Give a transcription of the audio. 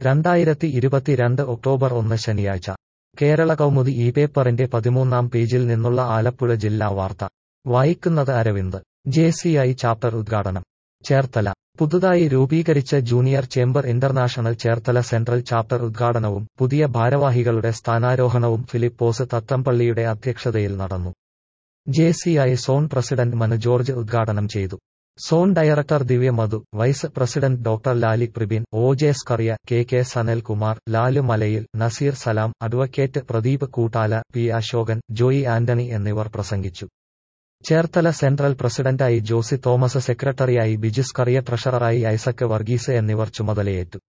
രണ്ടായിരത്തി ഇരുപത്തിരണ്ട് ഒക്ടോബർ ഒന്ന് ശനിയാഴ്ച കേരള കൗമുദി ഈ പേപ്പറിന്റെ പതിമൂന്നാം പേജിൽ നിന്നുള്ള ആലപ്പുഴ ജില്ലാ വാർത്ത വായിക്കുന്നത് Aravind J C I chapter ഉദ്ഘാടനം ചേർത്തല പുതുതായി രൂപീകരിച്ച junior chamber international Cherthala central chapter ഉദ്ഘാടനവും പുതിയ ഭാരവാഹികളുടെ സ്ഥാനാരോഹണവും ഫിലിപ്പോസ് തത്തമ്പള്ളിയുടെ അധ്യക്ഷതയിൽ നടന്നു J C I zone president Manu George ഉദ്ഘാടനം ചെയ്തു zone director Divya Madhu vice president doctor Lali Pribin O J Scaria K K Sanalkumar Lalu Malayil Nazeer Salam advocate Pradeep Koottala P Ashokan Joy Antony എന്നിവർ പ്രസംഗിച്ചു ചേർത്തല സെൻട്രൽ പ്രസിഡന്റായി ജോസി തോമസ് സെക്രട്ടറിയായി ബിജുസ് കറിയ ട്രഷററായി ഐസക് വർഗീസ് എന്നിവർ ചുമതലയേറ്റു